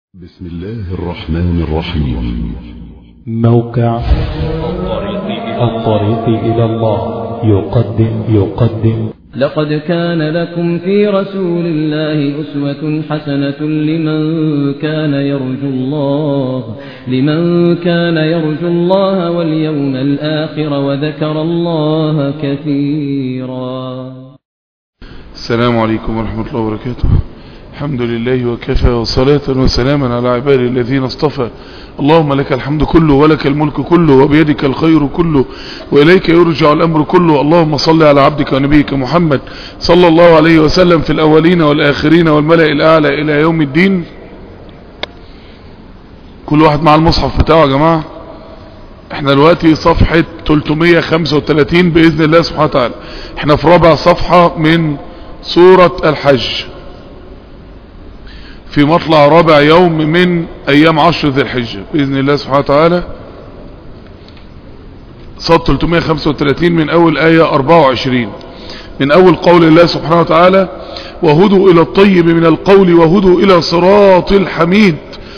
بسم الله الرحمن الرحيم موقع الطريق إلى الله يقدم يقدم لقد كان لكم في رسول الله أسوة حسنة لمن كان يرجو الله لمن كان يرجو الله واليوم الآخر وذكر الله كثيرا السلام عليكم ورحمة الله وبركاته الحمد لله وكفى وصلاة وسلاما على عباده الذين اصطفى اللهم لك الحمد كله ولك الملك كله وبيدك الخير كله وإليك يرجع الأمر كله اللهم صل على عبدك ونبيك محمد صلى الله عليه وسلم في الأولين والآخرين والملأ الأعلى إلى يوم الدين كل واحد مع المصحف بتاعه يا جماعة احنا دلوقتي صفحة 335 بإذن الله سبحانه وتعالى احنا في رابع صفحة من سورة الحج في مطلع رابع يوم من ايام عشر ذي الحجة باذن الله سبحانه وتعالى صد 335 من اول اية 24 من اول قول الله سبحانه وتعالى وهدوا الى الطيب من القول وهدوا الى صراط الحميد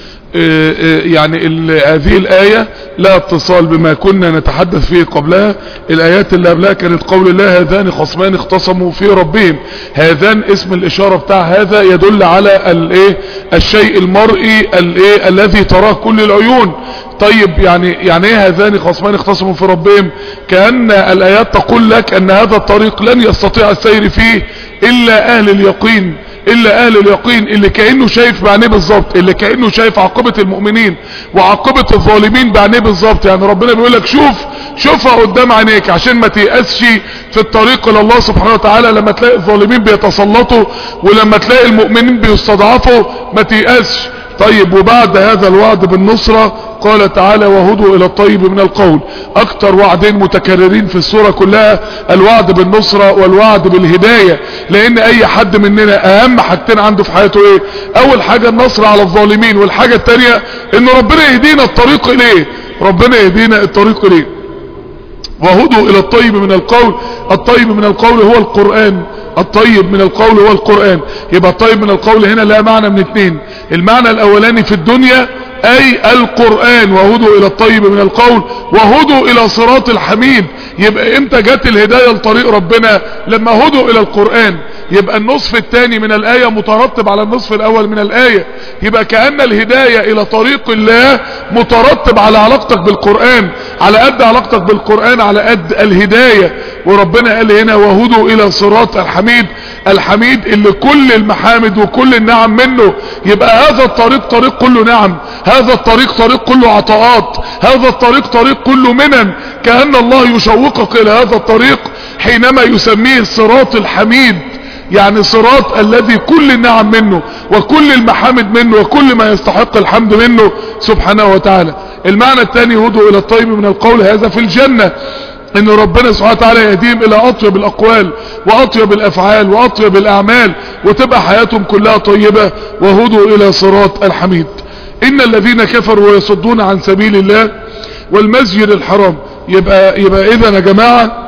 يعني هذه الآية لا اتصال بما كنا نتحدث فيه قبلها الآيات اللي قبلها كانت قول الله هذان خصمان اختصموا في ربهم هذان اسم الإشارة بتاع هذا يدل على الايه الشيء المرئي الايه الذي تراه كل العيون طيب يعني يعني ايه هذان خصمان اختصموا في ربهم كأن الآيات تقول لك ان هذا الطريق لن يستطيع السير فيه إلا أهل اليقين الا اهل اليقين اللي كأنه شايف بعينيه بالظبط اللي كأنه شايف عاقبة المؤمنين وعاقبة الظالمين بعينيه بالظبط يعني ربنا بيقول لك شوف شوفها قدام عينيك عشان ما تيأسش في الطريق الى الله سبحانه وتعالى لما تلاقي الظالمين بيتسلطوا ولما تلاقي المؤمنين بيستضعفوا ما تيأسش طيب وبعد هذا الوعد بالنصرة قال تعالى وهدوا الى الطيب من القول اكتر وعدين متكررين في السورة كلها الوعد بالنصرة والوعد بالهداية لان اي حد مننا اهم حاجتين عنده في حياته ايه اول حاجة النصر على الظالمين والحاجة التانية ان ربنا يهدينا الطريق اليه ربنا يهدينا الطريق اليه وهدوا الى الطيب من القول الطيب من القول هو القرآن الطيب من القول هو القرآن يبقى الطيب من القول هنا لا معنى من اتنين المعنى الاولاني في الدنيا اي القرآن وهدوا الى الطيب من القول وهدوا الى صراط الحميد يبقى امتى جت الهداية لطريق ربنا لما هدوا الى القرآن يبقى النصف الثاني من الآية مترتب على النصف الاول من الآية يبقى كأن الهداية الى طريق الله مترتب على علاقتك بالقرآن على قد علاقتك بالقرآن على قد الهداية وربنا قال هنا وهدوا الى صراط الحميد الحميد اللي كل المحامد وكل النعم منه يبقى هذا الطريق طريق كله نعم هذا الطريق طريق كله عطاءات هذا الطريق طريق كله منن كأن الله يشوقك الى هذا الطريق حينما يسميه الصراط الحميد يعني صراط الذي كل النعم منه وكل المحامد منه وكل ما يستحق الحمد منه سبحانه وتعالى المعنى الثاني هدوا الى الطيب من القول هذا في الجنة ان ربنا سبحانه وتعالى يهديهم الى اطيب الاقوال واطيب الافعال واطيب الاعمال وتبقى حياتهم كلها طيبة وهدوا الى صراط الحميد ان الذين كفروا ويصدون عن سبيل الله والمسجد الحرام يبقى يبقى اذا يا جماعه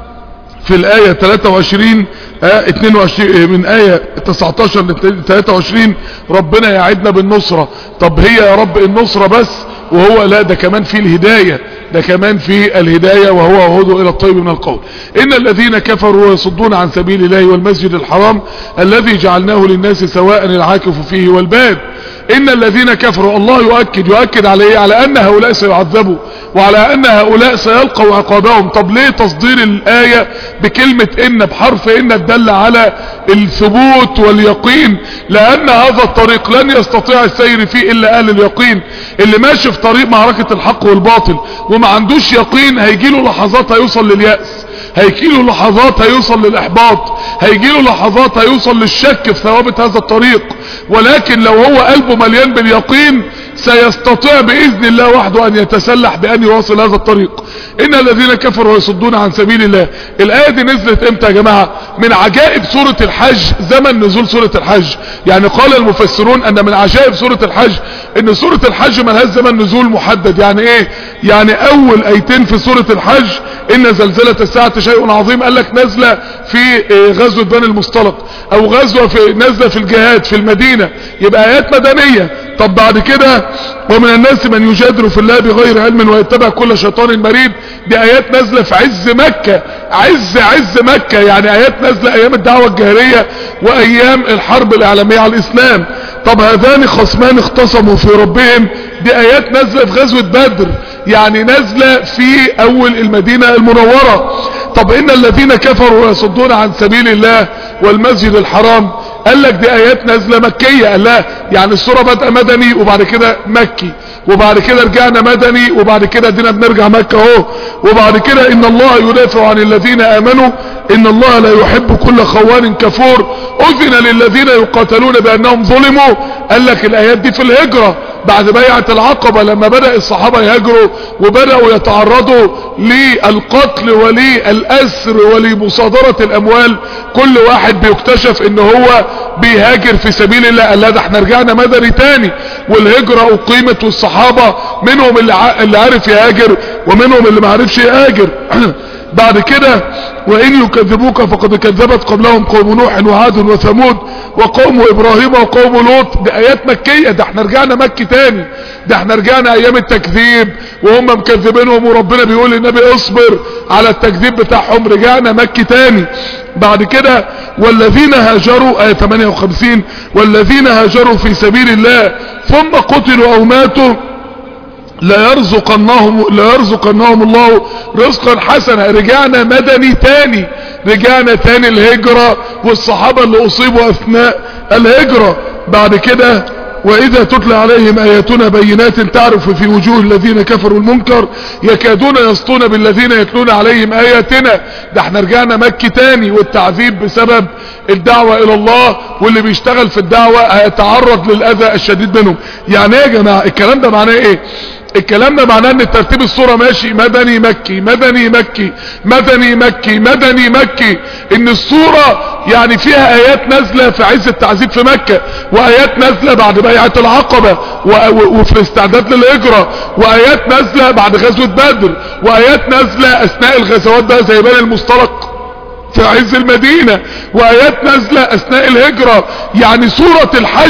في الآية 23 آه 22 من آية 19 ل 23 ربنا يعدنا بالنصرة طب هي يا رب النصرة بس وهو لا ده كمان في الهداية ده كمان في الهداية وهو هدوا الى الطيب من القول ان الذين كفروا ويصدون عن سبيل الله والمسجد الحرام الذي جعلناه للناس سواء العاكف فيه والباد ان الذين كفروا الله يؤكد يؤكد على ايه على ان هؤلاء سيعذبوا وعلى ان هؤلاء سيلقوا عقابهم طب ليه تصدير الاية بكلمة ان بحرف ان تدل على الثبوت واليقين لان هذا الطريق لن يستطيع السير فيه الا اهل اليقين اللي ماشي في طريق معركة الحق والباطل وما عندوش يقين هيجيله لحظات هيوصل لليأس هيجيله لحظات هيوصل للاحباط هيجيله لحظات هيوصل للشك في ثوابت هذا الطريق ولكن لو هو قلبه مليان باليقين سيستطيع بإذن الله وحده أن يتسلح بأن يواصل هذا الطريق إن الذين كفروا ويصدون عن سبيل الله الآية دي نزلت امتى يا جماعة من عجائب سورة الحج زمن نزول سورة الحج يعني قال المفسرون أن من عجائب سورة الحج ان سورة الحج ملهاش زمن نزول محدد يعني ايه يعني اول ايتين في سورة الحج ان زلزلة الساعة شيء عظيم قال لك نازلة في غزوة بني المصطلق او غزوة في نازلة في الجهاد في المدينة يبقى ايات مدنية طب بعد كده ومن الناس من يجادل في الله بغير علم ويتبع كل شيطان مريد دي ايات نازله في عز مكه عز عز مكه يعني ايات نازله ايام الدعوه الجاهليه وايام الحرب الاعلاميه على الاسلام طب هذان خصمان اختصموا في ربهم دي ايات نازله في غزوه بدر يعني نازله في اول المدينه المنوره طب ان الذين كفروا ويصدون عن سبيل الله والمسجد الحرام قال لك دي ايات نازله مكيه قال لا يعني السوره بدأ مدني وبعد كده مكي وبعد كده رجعنا مدني وبعد كده دينا بنرجع مكة اهو وبعد كده ان الله يدافع عن الذين امنوا ان الله لا يحب كل خوان كفور اذن للذين يقاتلون بانهم ظلموا قال لك الايات دي في الهجرة بعد بيعة العقبة لما بدأ الصحابة يهاجروا وبدأوا يتعرضوا للقتل وللأسر ولمصادرة الاموال كل واحد بيكتشف ان هو بيهاجر في سبيل الله قال لا ده احنا رجعنا مدني تاني والهجرة اقيمت والصحابة منهم اللي, ع... اللي عارف يهاجر ومنهم اللي ما عارفش يهاجر بعد كده وإن يكذبوك فقد كذبت قبلهم قوم نوح وعاد وثمود وقوم إبراهيم وقوم لوط دي آيات مكية ده احنا رجعنا مكي تاني ده احنا رجعنا أيام التكذيب وهم مكذبينهم وربنا بيقول للنبي اصبر على التكذيب بتاعهم رجعنا مكي تاني بعد كده والذين هاجروا آية 58 والذين هاجروا في سبيل الله ثم قتلوا أو ماتوا لا يرزقنهم لا يرزقنهم الله رزقا حسنا رجعنا مدني تاني رجعنا تاني الهجرة والصحابة اللي اصيبوا اثناء الهجرة بعد كده واذا تتلى عليهم اياتنا بينات تعرف في وجوه الذين كفروا المنكر يكادون يسطون بالذين يتلون عليهم اياتنا ده احنا رجعنا مكي تاني والتعذيب بسبب الدعوة الى الله واللي بيشتغل في الدعوة هيتعرض للاذى الشديد منهم يعني ايه يا جماعة الكلام ده معناه ايه الكلام ده معناه ان ترتيب الصورة ماشي مدني مكي مدني مكي مدني مكي مدني مكي ان الصورة يعني فيها ايات نازلة في عز التعذيب في مكة وايات نازلة بعد بيعة العقبة وفي الاستعداد للهجرة وايات نازلة بعد غزوة بدر وايات نازلة اثناء الغزوات بقى زي بني المسترق في عز المدينة وايات نازلة اثناء الهجرة يعني سورة الحج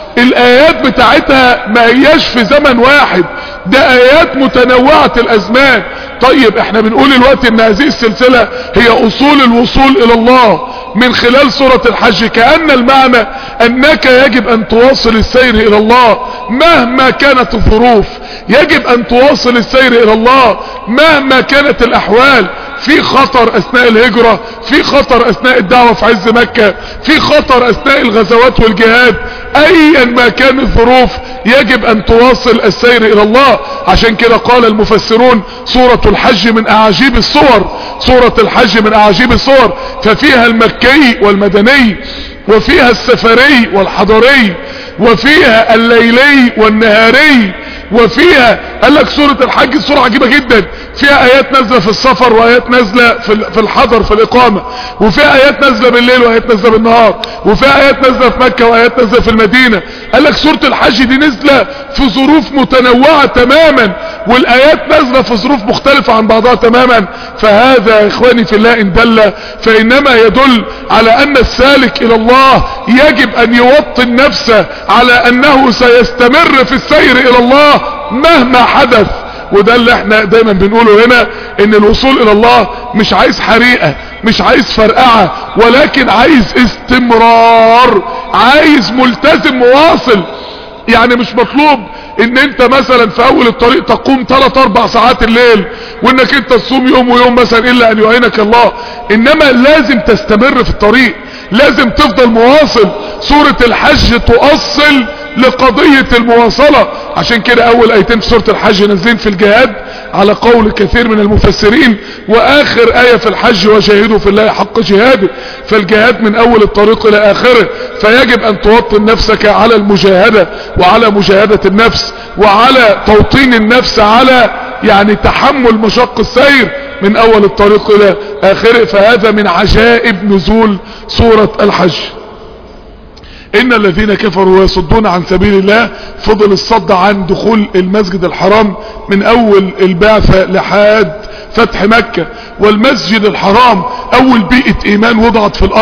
الايات بتاعتها ما هياش في زمن واحد ده ايات متنوعة الازمان طيب احنا بنقول الوقت ان هذه السلسلة هي اصول الوصول الى الله من خلال سورة الحج كأن المعنى انك يجب ان تواصل السير الى الله مهما كانت الظروف يجب ان تواصل السير الى الله مهما كانت الاحوال في خطر اثناء الهجرة في خطر اثناء الدعوة في عز مكة في خطر اثناء الغزوات والجهاد ايا ما كان الظروف يجب ان تواصل السير الى الله عشان كده قال المفسرون سورة الحج من اعاجيب الصور سورة الحج من اعاجيب الصور ففيها المكي والمدني وفيها السفري والحضري وفيها الليلي والنهاري وفيها قال لك سورة الحج سورة عجيبة جدا فيها ايات نازلة في السفر وايات نازلة في الحضر في الاقامة وفيها ايات نازلة بالليل وايات نازلة بالنهار وفيها ايات نازلة في مكة وايات نازلة في المدينة قال لك سورة الحج دي نازلة في ظروف متنوعة تماما والايات نازلة في ظروف مختلفة عن بعضها تماما فهذا يا اخواني في الله ان دل فانما يدل على ان السالك الى الله يجب ان يوطن نفسه على انه سيستمر في السير الى الله مهما حدث وده اللي احنا دايما بنقوله هنا ان الوصول الى الله مش عايز حريقة مش عايز فرقعة ولكن عايز استمرار عايز ملتزم مواصل يعني مش مطلوب ان انت مثلا في اول الطريق تقوم 3 4 ساعات الليل وانك انت تصوم يوم ويوم مثلا الا ان يعينك الله انما لازم تستمر في الطريق لازم تفضل مواصل سورة الحج تؤصل لقضية المواصلة عشان كده اول ايتين في سورة الحج نازلين في الجهاد على قول كثير من المفسرين واخر اية في الحج وجاهدوا في الله حق جهاده فالجهاد من اول الطريق الى اخره فيجب ان توطن نفسك على المجاهدة وعلى مجاهدة النفس وعلى توطين النفس على يعني تحمل مشق السير من اول الطريق الى اخره فهذا من عجائب نزول سورة الحج ان الذين كفروا ويصدون عن سبيل الله فضل الصد عن دخول المسجد الحرام من اول البعثة لحد فتح مكة والمسجد الحرام اول بيئة ايمان وضعت في الارض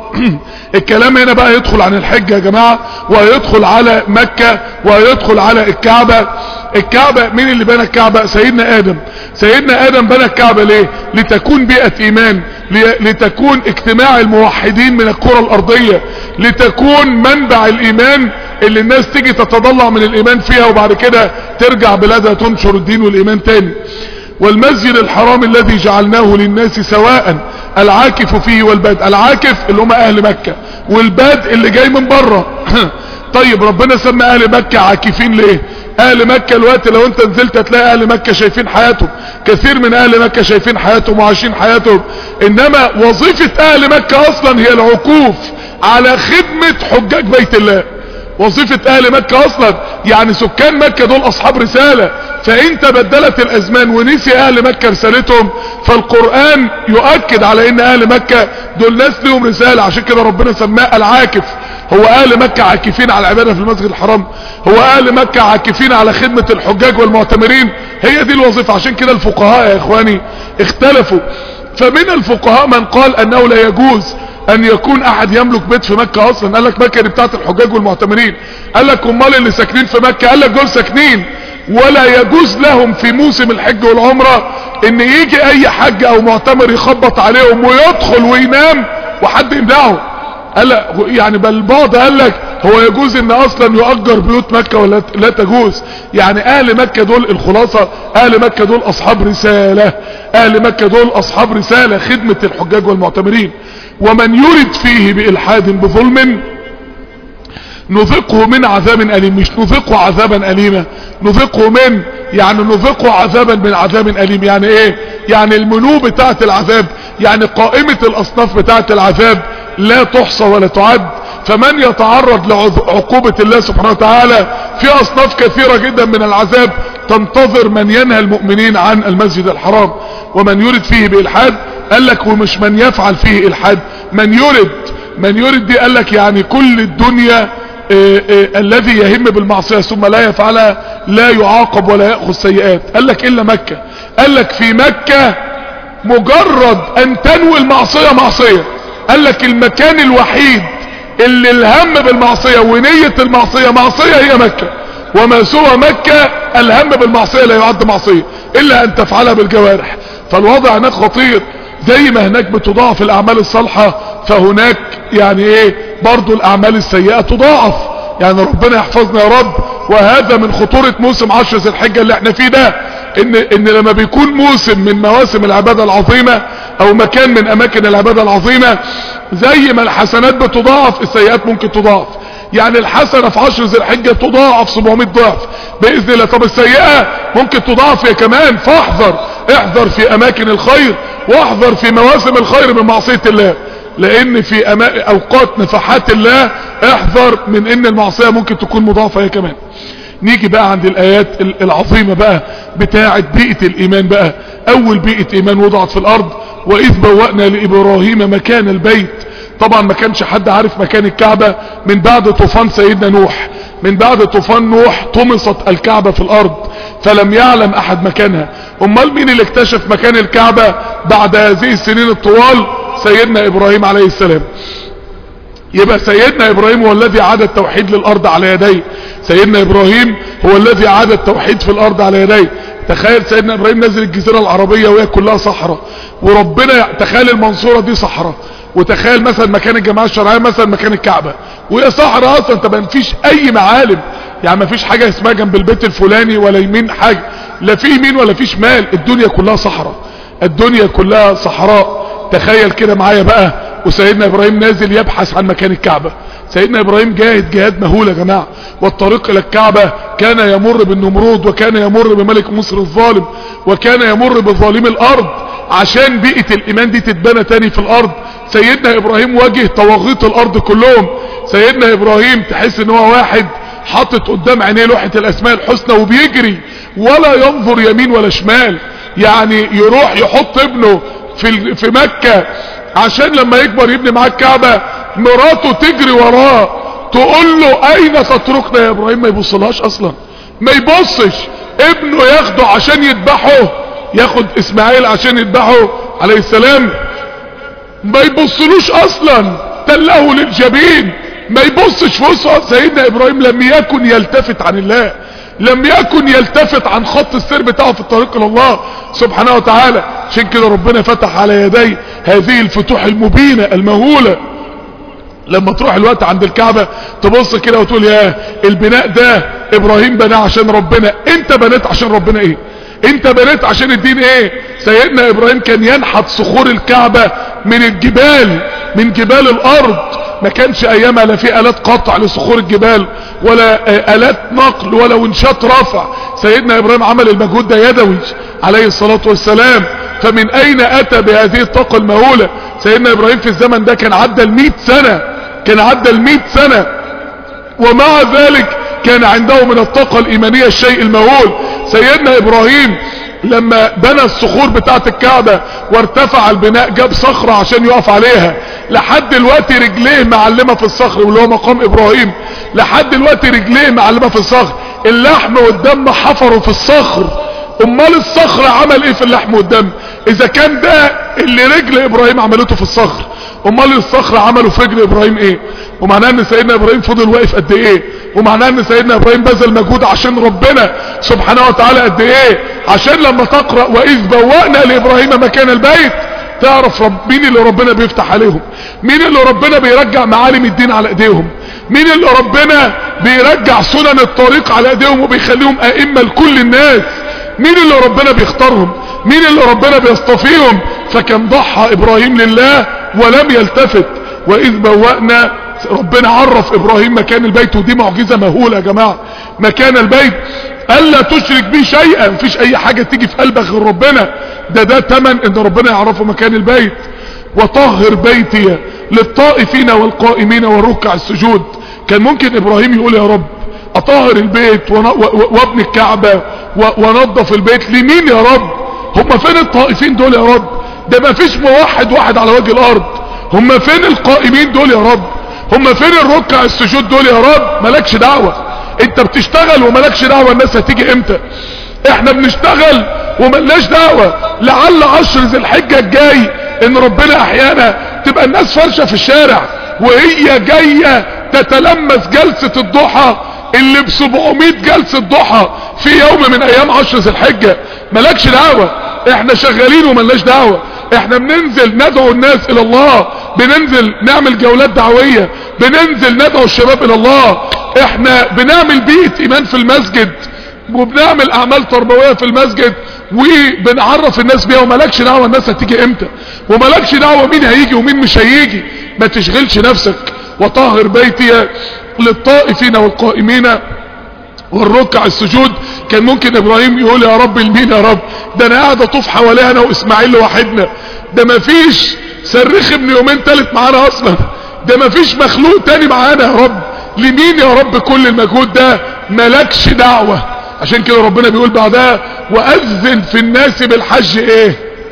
الكلام هنا بقى يدخل عن الحج يا جماعة ويدخل على مكة ويدخل على الكعبة الكعبة مين اللي بنى الكعبة سيدنا ادم سيدنا ادم بنى الكعبة ليه لتكون بيئة ايمان لتكون اجتماع الموحدين من الكرة الارضية لتكون منبع الايمان اللي الناس تيجي تتضلع من الايمان فيها وبعد كده ترجع بلادها تنشر الدين والايمان تاني والمسجد الحرام الذي جعلناه للناس سواء العاكف فيه والباد العاكف اللي هم اهل مكة والباد اللي جاي من بره طيب ربنا سمى اهل مكة عاكفين ليه اهل مكة الوقت لو انت نزلت هتلاقي اهل مكة شايفين حياتهم كثير من اهل مكة شايفين حياتهم وعايشين حياتهم انما وظيفة اهل مكة اصلا هي العكوف على خدمة حجاج بيت الله وظيفة اهل مكة اصلا يعني سكان مكة دول اصحاب رسالة فانت بدلت الازمان ونسي اهل مكة رسالتهم فالقرآن يؤكد على ان اهل مكة دول ناس لهم رسالة عشان كده ربنا سماه العاكف هو اهل مكة عاكفين على العبادة في المسجد الحرام هو اهل مكة عاكفين على خدمة الحجاج والمعتمرين هي دي الوظيفة عشان كده الفقهاء يا اخواني اختلفوا فمن الفقهاء من قال انه لا يجوز ان يكون احد يملك بيت في مكة اصلا قال لك مكة دي بتاعت الحجاج والمعتمرين قال لك امال اللي ساكنين في مكة قال لك دول ساكنين ولا يجوز لهم في موسم الحج والعمرة ان يجي اي حج او معتمر يخبط عليهم ويدخل وينام وحد يمنعه قال يعني بل البعض قال لك هو يجوز ان اصلا يؤجر بيوت مكة ولا لا تجوز يعني اهل مكة دول الخلاصة اهل مكة دول اصحاب رسالة اهل مكة دول اصحاب رسالة خدمة الحجاج والمعتمرين ومن يرد فيه بإلحاد بظلم نذقه من عذاب أليم مش نذقه عذابا أليما نذقه من يعني نذقه عذابا من عذاب أليم يعني ايه يعني المنو بتاعة العذاب يعني قائمة الأصناف بتاعة العذاب لا تحصى ولا تعد فمن يتعرض لعقوبة الله سبحانه وتعالى في أصناف كثيرة جدا من العذاب تنتظر من ينهى المؤمنين عن المسجد الحرام ومن يرد فيه بإلحاد قال لك ومش من يفعل فيه إلحاد من يرد من يرد دي قال لك يعني كل الدنيا اه اه الذي يهم بالمعصية ثم لا يفعلها لا يعاقب ولا يأخذ سيئات قال لك إلا مكة قال لك في مكة مجرد أن تنوي المعصية معصية قال لك المكان الوحيد اللي الهم بالمعصية ونية المعصية معصية هي مكة وما سوى مكة الهم بالمعصية لا يعد معصية إلا أن تفعلها بالجوارح فالوضع هناك خطير زي ما هناك بتضاعف الأعمال الصالحة فهناك يعني ايه برضو الأعمال السيئة تضاعف يعني ربنا يحفظنا يا رب وهذا من خطورة موسم عشر ذي الحجة اللي احنا فيه ده ان, ان لما بيكون موسم من مواسم العبادة العظيمة او مكان من اماكن العبادة العظيمة زي ما الحسنات بتضاعف السيئات ممكن تضاعف يعني الحسنة في عشر ذي الحجة تضاعف 700 ضعف بإذن الله طب السيئة ممكن تضاعف هي كمان فاحذر احذر في اماكن الخير واحذر في مواسم الخير من معصية الله لان في أما... اوقات نفحات الله احذر من ان المعصية ممكن تكون مضافة هي كمان نيجي بقى عند الايات العظيمة بقى بتاعة بيئة الايمان بقى اول بيئة ايمان وضعت في الارض واذ بوأنا لابراهيم مكان البيت طبعا ما كانش حد عارف مكان الكعبة من بعد طوفان سيدنا نوح من بعد طوفان نوح طمست الكعبة في الارض فلم يعلم احد مكانها امال مين اللي اكتشف مكان الكعبة بعد هذه السنين الطوال سيدنا ابراهيم عليه السلام يبقى سيدنا ابراهيم هو الذي عاد التوحيد للارض على يديه سيدنا ابراهيم هو الذي عاد التوحيد في الارض على يديه تخيل سيدنا ابراهيم نزل الجزيرة العربية وهي كلها صحراء وربنا تخيل المنصورة دي صحراء وتخيل مثلا مكان الجماعة الشرعية مثلا مكان الكعبة وهي صحراء اصلا طب مفيش اي معالم يعني مفيش حاجة اسمها جنب البيت الفلاني ولا يمين حاجة لا في يمين ولا في شمال الدنيا كلها صحراء الدنيا كلها صحراء تخيل كده معايا بقى وسيدنا ابراهيم نازل يبحث عن مكان الكعبة سيدنا ابراهيم جاهد جهاد مهول يا جماعة والطريق الى الكعبة كان يمر بالنمرود وكان يمر بملك مصر الظالم وكان يمر بظالم الارض عشان بيئة الايمان دي تتبنى تاني في الارض سيدنا ابراهيم واجه طواغيت الارض كلهم سيدنا ابراهيم تحس ان هو واحد حاطط قدام عينيه لوحة الاسماء الحسنى وبيجري ولا ينظر يمين ولا شمال يعني يروح يحط ابنه في في مكة عشان لما يكبر يبني معاه الكعبة مراته تجري وراه تقول له اين تتركنا يا ابراهيم ما يبصلهاش اصلا ما يبصش ابنه ياخده عشان يذبحه ياخد اسماعيل عشان يذبحه عليه السلام ما يبصلوش اصلا له للجبين ما يبصش في وسط سيدنا ابراهيم لم يكن يلتفت عن الله لم يكن يلتفت عن خط السير بتاعه في الطريق الى الله سبحانه وتعالى عشان كده ربنا فتح على يدي هذه الفتوح المبينة المهولة لما تروح الوقت عند الكعبة تبص كده وتقول يا البناء ده ابراهيم بناه عشان ربنا انت بنيت عشان ربنا ايه انت بنيت عشان الدين ايه سيدنا ابراهيم كان ينحت صخور الكعبة من الجبال من جبال الارض ما كانش ايامها لا في الات قطع لصخور الجبال ولا الات نقل ولا ونشات رفع سيدنا ابراهيم عمل المجهود ده يدوي عليه الصلاة والسلام فمن اين اتى بهذه الطاقة المهولة سيدنا ابراهيم في الزمن ده كان عدى المئة سنة كان عدى المئة سنة ومع ذلك كان عنده من الطاقة الايمانية الشيء المهول سيدنا ابراهيم لما بنى الصخور بتاعت الكعبة وارتفع البناء جاب صخرة عشان يقف عليها لحد دلوقتي رجليه معلمة في الصخر واللي هو مقام ابراهيم لحد دلوقتي رجليه معلمة في الصخر اللحم والدم حفروا في الصخر امال الصخر عمل ايه في اللحم والدم اذا كان ده اللي رجل ابراهيم عملته في الصخر امال الصخر عمله في رجل ابراهيم ايه ومعناه ان سيدنا ابراهيم فضل واقف قد ايه ومعناه ان سيدنا ابراهيم بذل مجهود عشان ربنا سبحانه وتعالى قد ايه عشان لما تقرأ واذ بوأنا لابراهيم مكان البيت تعرف رب مين اللي ربنا بيفتح عليهم مين اللي ربنا بيرجع معالم الدين على ايديهم مين اللي ربنا بيرجع سنن الطريق على ايديهم وبيخليهم ائمة لكل الناس مين اللي ربنا بيختارهم مين اللي ربنا بيصطفيهم فكان ضحى ابراهيم لله ولم يلتفت واذ بوأنا ربنا عرف ابراهيم مكان البيت ودي معجزة مهولة يا جماعة مكان البيت الا تشرك بيه شيئا مفيش اي حاجة تيجي في قلبك غير ربنا ده ده تمن ان ربنا يعرفه مكان البيت وطهر بيتي للطائفين والقائمين والركع السجود كان ممكن ابراهيم يقول يا رب اطهر البيت وابني الكعبة ونظف البيت لمين يا رب هم فين الطائفين دول يا رب ده ما فيش موحد واحد على وجه الارض هم فين القائمين دول يا رب هم فين الركع السجود دول يا رب مالكش دعوة انت بتشتغل ومالكش دعوة الناس هتيجي امتى احنا بنشتغل وملناش دعوة لعل عشر ذي الحجة الجاي ان ربنا احيانا تبقى الناس فرشة في الشارع وهي جاية تتلمس جلسة الضحى اللي ب 700 جلسة ضحى في يوم من ايام عشر ذي الحجة مالكش دعوة احنا شغالين وملناش دعوة احنا بننزل ندعو الناس الى الله بننزل نعمل جولات دعوية بننزل ندعو الشباب الى الله احنا بنعمل بيئة ايمان في المسجد وبنعمل اعمال تربوية في المسجد وبنعرف الناس بيها ومالكش دعوة الناس هتيجي امتى ومالكش دعوة مين هيجي ومين مش هيجي ما تشغلش نفسك وطهر بيتي للطائفين والقائمين والركع السجود كان ممكن ابراهيم يقول يا رب المين يا رب ده انا قاعد اطوف حواليها انا واسماعيل لوحدنا ده مفيش صريخ ابن يومين تالت معانا اصلا ده مفيش مخلوق تاني معانا يا رب لمين يا رب كل المجهود ده ملكش دعوة عشان كده ربنا بيقول بعدها واذن في الناس بالحج ايه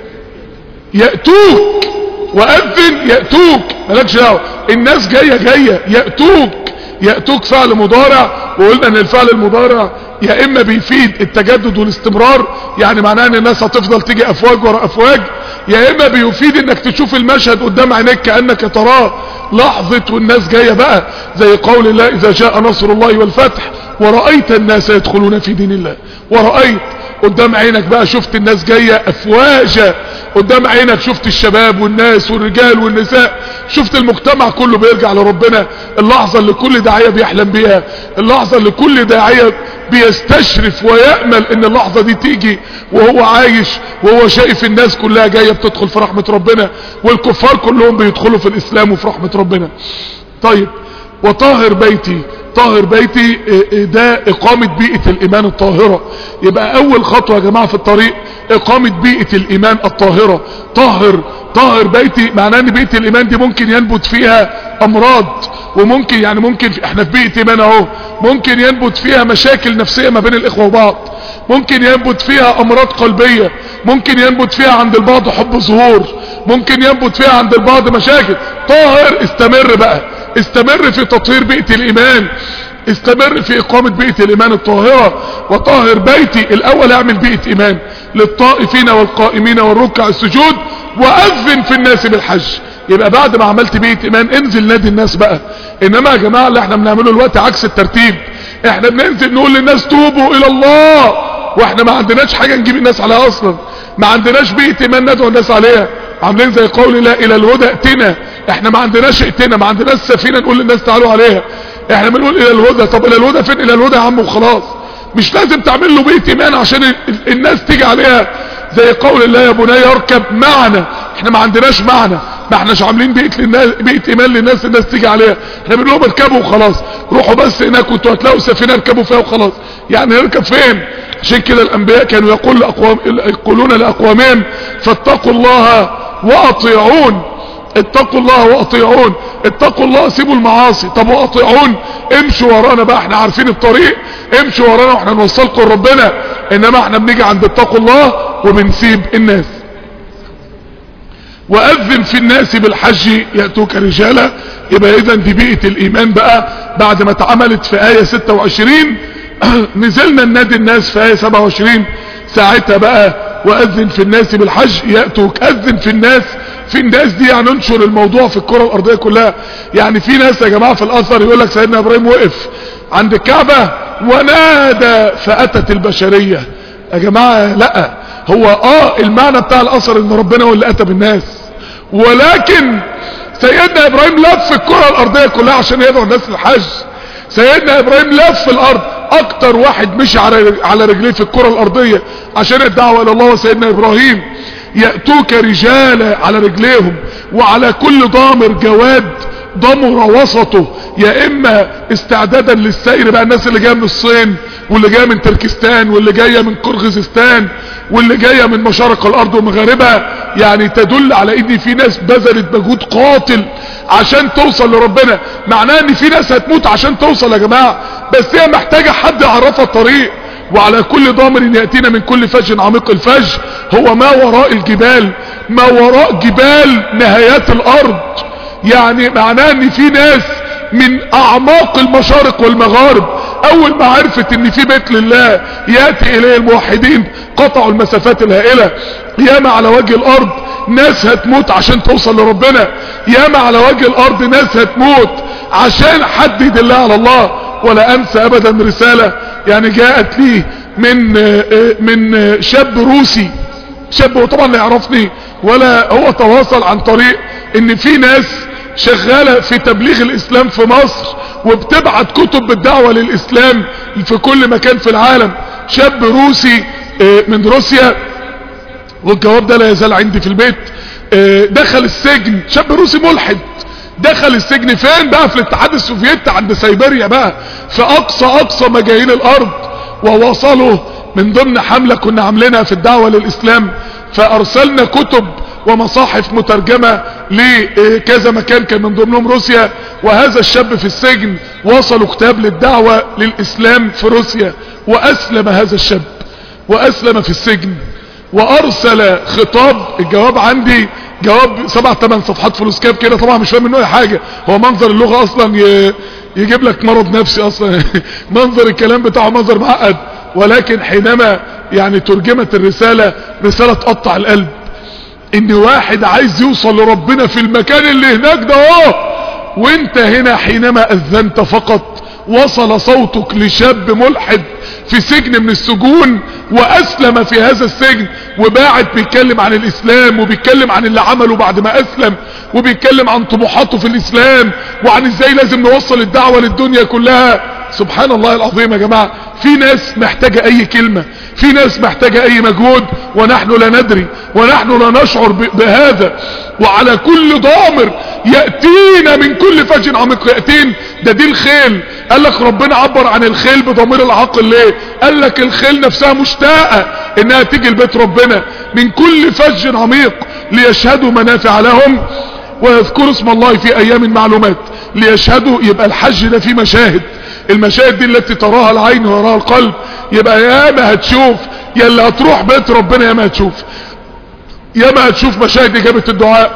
يأتوك واذن يأتوك ملكش دعوة الناس جاية جاية يأتوك يأتوك فعل مضارع وقلنا ان الفعل المضارع يا اما بيفيد التجدد والاستمرار يعني معناه ان الناس هتفضل تيجي افواج ورا افواج يا اما بيفيد انك تشوف المشهد قدام عينيك كأنك تراه لحظة والناس جاية بقى زي قول الله اذا جاء نصر الله والفتح ورأيت الناس يدخلون في دين الله ورأيت قدام عينك بقى شفت الناس جاية افواجا قدام عينك شفت الشباب والناس والرجال والنساء شفت المجتمع كله بيرجع لربنا اللحظة اللي كل داعية بيحلم بيها اللحظة اللي كل داعية بيستشرف ويأمل ان اللحظة دي تيجي وهو عايش وهو شايف الناس كلها جاية بتدخل في رحمة ربنا والكفار كلهم بيدخلوا في الاسلام وفي رحمة ربنا طيب وطاهر بيتي طاهر بيتي ده اقامة بيئة الايمان الطاهرة يبقى اول خطوة يا جماعة في الطريق اقامة بيئة الايمان الطاهرة طاهر طاهر بيتي معناه ان بيئة الايمان دي ممكن ينبت فيها امراض وممكن يعني ممكن احنا في بيئة ايمان اهو ممكن ينبت فيها مشاكل نفسية ما بين الاخوة وبعض ممكن ينبت فيها امراض قلبية ممكن ينبت فيها عند البعض حب ظهور ممكن ينبت فيها عند البعض مشاكل طاهر استمر بقى استمر في تطهير بيئة الايمان استمر في اقامة بيئة الايمان الطاهرة وطاهر بيتي الاول اعمل بيئة ايمان للطائفين والقائمين والركع السجود واذن في الناس بالحج يبقى بعد ما عملت بيئة ايمان انزل نادي الناس بقى انما يا جماعة اللي احنا بنعمله الوقت عكس الترتيب احنا بننزل نقول للناس توبوا الى الله واحنا ما عندناش حاجة نجيب الناس عليها اصلا ما عندناش بيئة ايمان ندعو الناس عليها عاملين زي قول لا الى الهدى ائتنا احنا ما عندناش ائتنا ما عندناش سفينة نقول للناس تعالوا عليها احنا بنقول الى الهدى طب الى الهدى فين الى الهدى يا عم وخلاص مش لازم تعمل له بيئة ايمان عشان ال- ال- الناس تيجي عليها زي قول الله يا بني اركب معنا احنا ما عندناش معنى ما احناش عاملين بيئة للناس بيئة ايمان للناس الناس تيجي عليها احنا بنقول لهم اركبوا وخلاص روحوا بس هناك وانتوا هتلاقوا سفينة اركبوا فيها وخلاص يعني نركب فين عشان كده الانبياء كانوا يقول لأقوام يقولون لاقوامهم فاتقوا الله واطيعون اتقوا الله واطيعون اتقوا الله سيبوا المعاصي طب واطيعون امشوا ورانا بقى احنا عارفين الطريق امشوا ورانا واحنا نوصلكم لربنا انما احنا بنيجي عند اتقوا الله وبنسيب الناس واذن في الناس بالحج يأتوك رجالا يبقى اذا دي بيئة الايمان بقى بعد ما اتعملت في اية 26 نزلنا ننادي الناس في اية 27 ساعتها بقى واذن في الناس بالحج يأتوك اذن في الناس في الناس دي يعني انشر الموضوع في الكرة الارضية كلها يعني في ناس يا جماعة في الاثر يقول لك سيدنا ابراهيم وقف عند الكعبة ونادى فاتت البشرية يا جماعة لا هو اه المعنى بتاع الاثر ان ربنا هو اللي اتى بالناس ولكن سيدنا ابراهيم لف الكرة الارضية كلها عشان يدعو الناس للحج سيدنا ابراهيم لف الارض اكتر واحد مشي على على رجليه في الكرة الارضية عشان الدعوة الى الله وسيدنا ابراهيم يأتوك رجالا على رجليهم وعلى كل ضامر جواد ضمر وسطه يا اما استعدادا للسير بقى الناس اللي جايه من الصين واللي جايه من تركستان واللي جايه من قرغيزستان واللي جايه من مشارق الارض ومغاربها يعني تدل على ان في ناس بذلت مجهود قاتل عشان توصل لربنا معناه ان في ناس هتموت عشان توصل يا جماعه بس هي محتاجه حد يعرفها الطريق وعلى كل ضامر يأتينا من كل فج عميق الفج هو ما وراء الجبال ما وراء جبال نهايات الارض يعني معناه ان في ناس من اعماق المشارق والمغارب اول ما عرفت ان في بيت لله ياتي اليه الموحدين قطعوا المسافات الهائلة ياما على وجه الارض ناس هتموت عشان توصل لربنا ياما على وجه الارض ناس هتموت عشان حد يدلها على الله ولا انسى ابدا رسالة يعني جاءت لي من من شاب روسي شاب هو طبعا لا يعرفني ولا هو تواصل عن طريق ان في ناس شغالة في تبليغ الاسلام في مصر وبتبعت كتب بالدعوة للاسلام في كل مكان في العالم شاب روسي من روسيا والجواب ده لا يزال عندي في البيت دخل السجن شاب روسي ملحد دخل السجن فين بقى في الاتحاد السوفيتي عند سيبيريا بقى في اقصى اقصى مجاهيل الارض ووصلوا من ضمن حملة كنا عاملينها في الدعوة للاسلام فارسلنا كتب ومصاحف مترجمة لكذا مكان كان من ضمنهم روسيا وهذا الشاب في السجن وصلوا كتاب للدعوة للاسلام في روسيا واسلم هذا الشاب واسلم في السجن وارسل خطاب الجواب عندي جواب سبع ثمان صفحات فلوس كاب كده طبعا مش فاهم منه اي حاجة هو منظر اللغة اصلا يجيب لك مرض نفسي اصلا منظر الكلام بتاعه منظر معقد ولكن حينما يعني ترجمت الرسالة رسالة تقطع القلب ان واحد عايز يوصل لربنا في المكان اللي هناك ده اهو وانت هنا حينما اذنت فقط وصل صوتك لشاب ملحد في سجن من السجون واسلم في هذا السجن وباعت بيتكلم عن الاسلام وبيتكلم عن اللي عمله بعد ما اسلم وبيتكلم عن طموحاته في الاسلام وعن ازاي لازم نوصل الدعوة للدنيا كلها سبحان الله العظيم يا جماعة في ناس محتاجة اي كلمة في ناس محتاجة اي مجهود ونحن لا ندري ونحن لا نشعر بهذا وعلى كل ضامر يأتينا من كل فج عميق يأتين ده دي الخيل قال لك ربنا عبر عن الخيل بضمير العقل ليه قال لك الخيل نفسها مشتاقة انها تيجي لبيت ربنا من كل فج عميق ليشهدوا منافع لهم ويذكروا اسم الله في ايام معلومات ليشهدوا يبقى الحج ده فيه مشاهد المشاهد دي التي تراها العين ويراها القلب يبقى يا ما هتشوف يا اللي هتروح بيت ربنا يا ما هتشوف يا ما هتشوف مشاهد اجابة الدعاء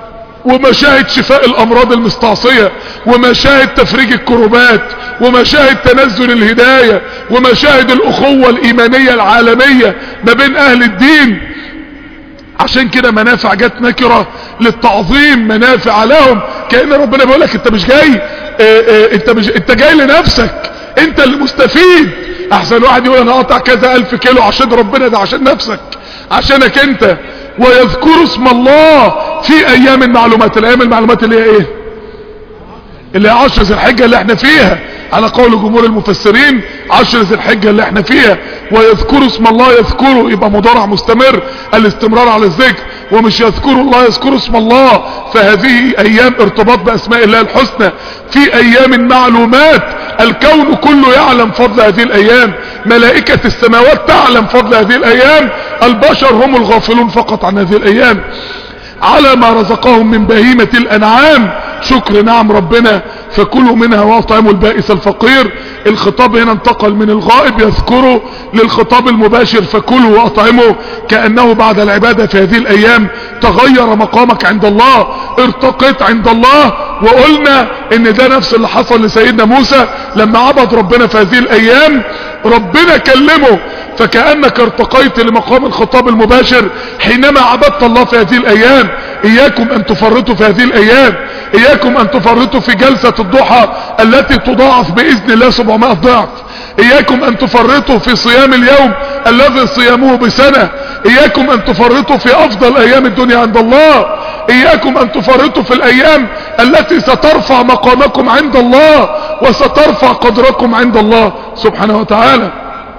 ومشاهد شفاء الامراض المستعصية ومشاهد تفريج الكروبات ومشاهد تنزل الهداية ومشاهد الاخوة الايمانية العالمية ما بين اهل الدين عشان كده منافع جت نكرة للتعظيم منافع لهم كأن ربنا بيقول لك انت مش جاي اه اه انت مش انت جاي لنفسك انت اللي مستفيد احسن واحد يقول انا اقطع كذا الف كيلو عشان ربنا ده عشان نفسك عشانك انت ويذكر اسم الله في ايام معلومات الايام المعلومات اللي هي ايه اللي هي عشر ذي الحجة اللي احنا فيها على قول جمهور المفسرين عشر ذي الحجة اللي احنا فيها ويذكر اسم الله يذكره يبقى مضارع مستمر الاستمرار على الذكر ومش يذكر الله يذكر اسم الله فهذه ايام ارتباط باسماء الله الحسنى في ايام معلومات الكون كله يعلم فضل هذه الايام ملائكة السماوات تعلم فضل هذه الايام البشر هم الغافلون فقط عن هذه الايام على ما رزقهم من بهيمة الانعام شكر نعم ربنا فكلوا منها واطعموا البائس الفقير الخطاب هنا انتقل من الغائب يذكره للخطاب المباشر فكلوا واطعموا كأنه بعد العبادة في هذه الايام تغير مقامك عند الله ارتقيت عند الله وقلنا ان ده نفس اللي حصل لسيدنا موسى لما عبد ربنا في هذه الايام ربنا كلمه فكأنك ارتقيت لمقام الخطاب المباشر حينما عبدت الله في هذه الايام اياكم ان تفرطوا في هذه الايام اياكم ان تفرطوا في جلسة الضحى التي تضاعف باذن الله 700 ضعف اياكم ان تفرطوا في صيام اليوم الذي صيامه بسنة اياكم ان تفرطوا في افضل ايام الدنيا عند الله اياكم ان تفرطوا في الايام التي سترفع مقامكم عند الله وسترفع قدركم عند الله سبحانه وتعالى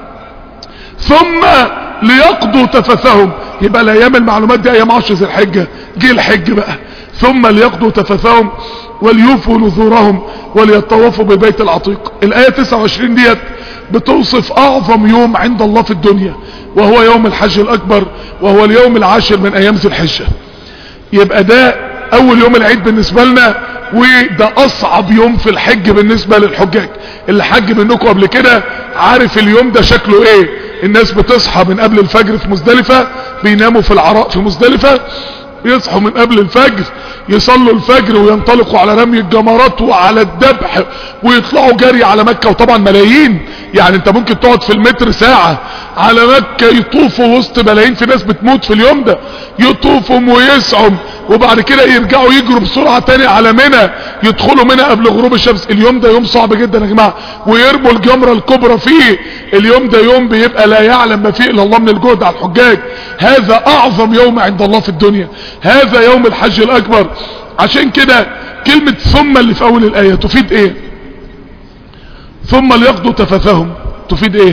ثم ليقضوا تفثهم يبقى الايام المعلومات دي ايام عشر ذي الحجة جه الحج بقى ثم ليقضوا تفثهم وليوفوا نذورهم وليطوفوا بالبيت العتيق الاية 29 ديت بتوصف اعظم يوم عند الله في الدنيا وهو يوم الحج الاكبر وهو اليوم العاشر من ايام ذي الحجة يبقى ده اول يوم العيد بالنسبة لنا وده اصعب يوم في الحج بالنسبة للحجاج اللي حج منكم قبل كده عارف اليوم ده شكله ايه الناس بتصحى من قبل الفجر في مزدلفة بيناموا في العراء في مزدلفة يصحوا من قبل الفجر يصلوا الفجر وينطلقوا على رمي الجمرات وعلى الذبح ويطلعوا جري على مكة وطبعا ملايين يعني انت ممكن تقعد في المتر ساعة على مكة يطوفوا وسط ملايين في ناس بتموت في اليوم ده يطوفوا ويسعوا وبعد كده يرجعوا يجروا بسرعة تاني على منى يدخلوا منى قبل غروب الشمس اليوم ده يوم صعب جدا يا جماعة ويرموا الجمرة الكبرى فيه اليوم ده يوم بيبقى لا يعلم ما فيه الا الله من الجهد على الحجاج هذا اعظم يوم عند الله في الدنيا هذا يوم الحج الاكبر عشان كده كلمة ثم اللي في اول الاية تفيد ايه ثم ليقضوا تفثهم تفيد ايه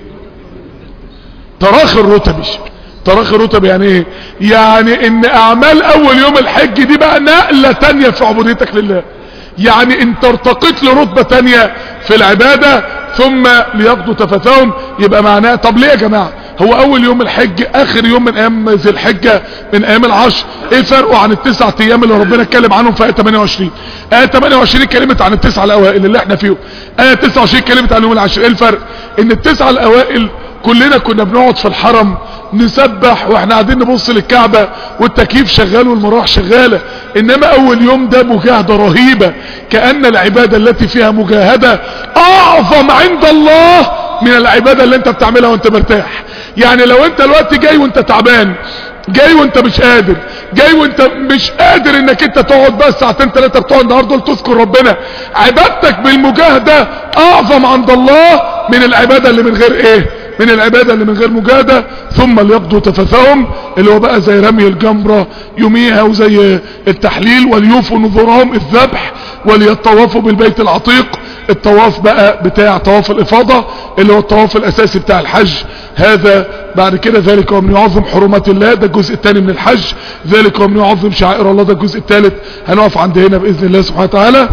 تراخي الرتب تراخي الرتب يعني ايه يعني ان اعمال اول يوم الحج دي بقى نقلة تانية في عبوديتك لله يعني انت ارتقيت لرتبة تانية في العبادة ثم ليقضوا تفثهم يبقى معناه طب ليه يا جماعة هو اول يوم الحج اخر يوم من ايام ذي الحجة من ايام العشر ايه فرقه عن التسعة ايام اللي ربنا اتكلم عنهم في ايه 28 ايه 28 اتكلمت عن التسعة الاوائل اللي احنا فيهم ايه 29 اتكلمت عن يوم العشر ايه الفرق ان التسعة الاوائل كلنا كنا بنقعد في الحرم نسبح واحنا قاعدين نبص للكعبة والتكييف شغال والمراح شغالة انما اول يوم ده مجاهدة رهيبة كأن العبادة التي فيها مجاهدة اعظم عند الله من العبادة اللي انت بتعملها وانت مرتاح يعني لو انت الوقت جاي وانت تعبان جاي وانت مش قادر جاي وانت مش قادر انك انت تقعد بس ساعتين ثلاثة بتوع النهار دول تذكر ربنا عبادتك بالمجاهدة اعظم عند الله من العبادة اللي من غير ايه من العبادة اللي من غير مجاهدة ثم ليقضوا تفثهم اللي هو بقى زي رمي الجمرة يوميها وزي التحليل وليوفوا نذورهم الذبح وليطوفوا بالبيت العتيق الطواف بقى بتاع طواف الافاضة اللي هو الطواف الاساسي بتاع الحج هذا بعد كده ذلك ومن يعظم حرمات الله ده الجزء الثاني من الحج ذلك ومن يعظم شعائر الله ده الجزء الثالث هنقف عند هنا باذن الله سبحانه وتعالى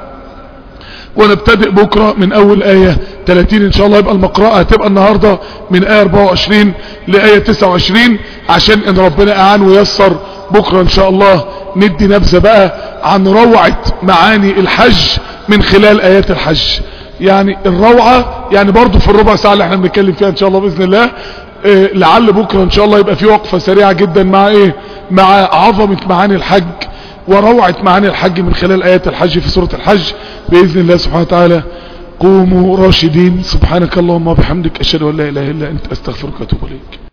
ونبتدئ بكرة من اول اية 30 ان شاء الله يبقى المقرأة هتبقى النهاردة من اية 24 لاية 29 عشان ان ربنا اعان ويسر بكرة ان شاء الله ندي نبذة بقى عن روعة معاني الحج من خلال ايات الحج يعني الروعة يعني برضو في الربع ساعة اللي احنا بنتكلم فيها ان شاء الله باذن الله اه لعل بكرة ان شاء الله يبقى في وقفة سريعة جدا مع ايه مع عظمة معاني الحج وروعة معاني الحج من خلال آيات الحج في سورة الحج بإذن الله سبحانه وتعالى قوموا راشدين سبحانك اللهم وبحمدك أشهد أن لا إله إلا أنت أستغفرك وأتوب إليك